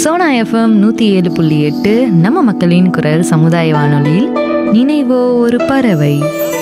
Sona FM நூற்றி ஏழு புள்ளி எட்டு நம்ம மக்களின் குரல் சமுதாய வானொலியில் நினைவோ ஒரு பறவை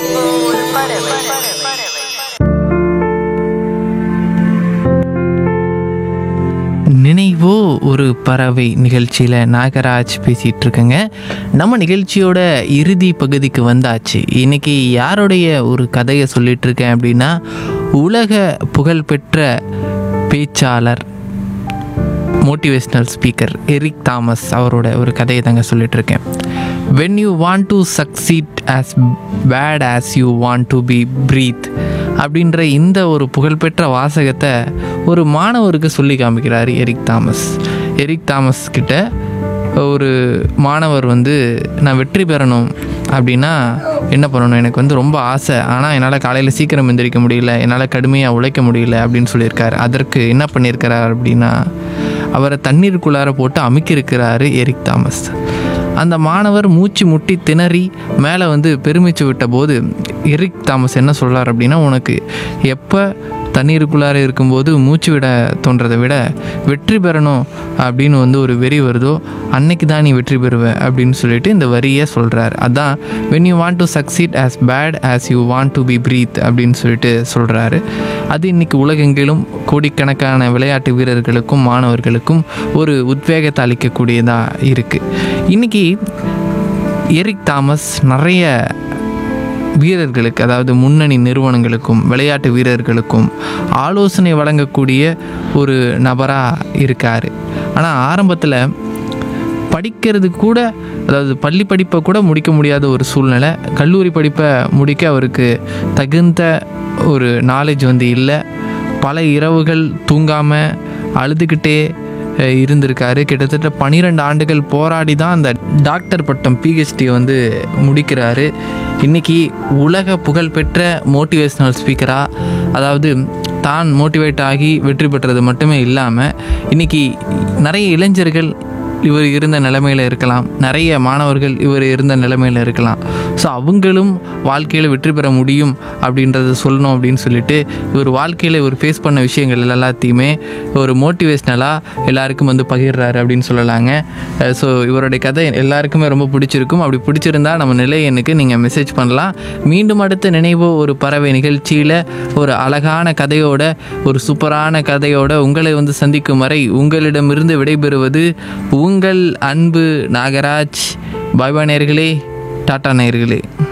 நினைவோ ஒரு பறவை நிகழ்ச்சியில் நாகராஜ் பேசிகிட்டு இருக்கேங்க நம்ம நிகழ்ச்சியோட இறுதி பகுதிக்கு வந்தாச்சு இன்னைக்கு யாருடைய ஒரு கதையை சொல்லிட்டு இருக்கேன் அப்படின்னா உலக புகழ்பெற்ற பேச்சாளர் மோட்டிவேஷ்னல் ஸ்பீக்கர் எரிக் தாமஸ் அவரோட ஒரு கதையை தாங்க சொல்லிட்டு இருக்கேன் when you want to succeed as bad as you want to be breathe அப்படின்ற இந்த ஒரு புகழ்பெற்ற வாசகத்தை ஒரு மாணவருக்கு சொல்லி காமிக்கிறார் எரிக் தாமஸ் எரிக் தாமஸ் கிட்ட ஒரு மாணவர் வந்து நான் வெற்றி பெறணும் அப்படின்னா என்ன பண்ணணும் எனக்கு வந்து ரொம்ப ஆசை ஆனால் என்னால் காலையில் சீக்கிரம் எந்திரிக்க முடியல என்னால் கடுமையாக உழைக்க முடியல அப்படின்னு சொல்லியிருக்காரு அதற்கு என்ன பண்ணியிருக்கிறார் அப்படின்னா அவரை தண்ணீருக்குள்ளார போட்டு அமுக்கியிருக்கிறாரு எரிக் தாமஸ் அந்த மாணவர் மூச்சு முட்டி திணறி மேலே வந்து பெருமிச்சு விட்ட போது எரிக் தாமஸ் என்ன சொல்றார் அப்படின்னா உனக்கு எப்போ தண்ணீருக்குள்ளார இருக்கும்போது மூச்சு விட தோன்றதை விட வெற்றி பெறணும் அப்படின்னு வந்து ஒரு வெறி வருதோ அன்னைக்கு தான் நீ வெற்றி பெறுவ அப்படின்னு சொல்லிட்டு இந்த வரியை சொல்கிறார் அதான் when you want to succeed as bad as you want to be breathe அப்படின்னு சொல்லிட்டு சொல்கிறாரு அது இன்னைக்கு உலகெங்கிலும் கோடிக்கணக்கான விளையாட்டு வீரர்களுக்கும் மாணவர்களுக்கும் ஒரு உத்வேகத்தை அளிக்கக்கூடியதாக இருக்குது இன்னைக்கு எரிக் தாமஸ் நிறைய வீரர்களுக்கு அதாவது முன்னணி நிறுவனங்களுக்கும் விளையாட்டு வீரர்களுக்கும் ஆலோசனை வழங்கக்கூடிய ஒரு நபராக இருக்கார் ஆனால் ஆரம்பத்தில் படிக்கிறது கூட அதாவது பள்ளி படிப்பை கூட முடிக்க முடியாத ஒரு சூழ்நிலை கல்லூரி படிப்பை முடிக்க அவருக்கு தகுந்த ஒரு நாலேஜ் வந்து இல்லை பல இரவுகள் தூங்காமல் அழுதுகிட்டே அஹ், இருந்திருக்காரு கிட்டத்தட்ட பன்னிரெண்டு ஆண்டுகள் போராடி தான் அந்த டாக்டர் பட்டம் பிஹெச்டி வந்து முடிக்கிறாரு இன்னைக்கு உலக புகழ்பெற்ற மோட்டிவேஷ்னல் ஸ்பீக்கராக அதாவது தான் மோட்டிவேட் ஆகி வெற்றி பெற்றது மட்டுமே இல்லாமல் இன்னைக்கு நிறைய இளைஞர்கள் இவர் இருந்த நிலைமையில் இருக்கலாம் நிறைய மாணவர்கள் இவர் இருந்த நிலைமையில் இருக்கலாம் ஸோ அவங்களும் வாழ்க்கையில் வெற்றி பெற முடியும் அப்படின்றத சொல்லணும் அப்படின்னு சொல்லிட்டு இவர் வாழ்க்கையில் இவர் ஃபேஸ் பண்ண விஷயங்கள் எல்லாத்தையுமே ஒரு மோட்டிவேஷ்னலாக எல்லாருக்கும் வந்து பகிர்றாரு அப்படின்னு சொல்லலாங்க ஸோ இவருடைய கதை எல்லாருக்குமே ரொம்ப பிடிச்சிருக்கும் அப்படி பிடிச்சிருந்தா நம்ம நிலை எண்ணுக்கு நீங்கள் மெசேஜ் பண்ணலாம் மீண்டும் அடுத்த நினைவோ ஒரு பறவை நிகழ்ச்சியில் ஒரு அழகான கதையோட ஒரு சூப்பரான கதையோட உங்களை வந்து சந்திக்கும் வரை உங்களிடமிருந்து விடைபெறுவது உங்கள் அன்பு நாகராஜ் பாய் பாய் நேயர்களே டாடா நேயர்களே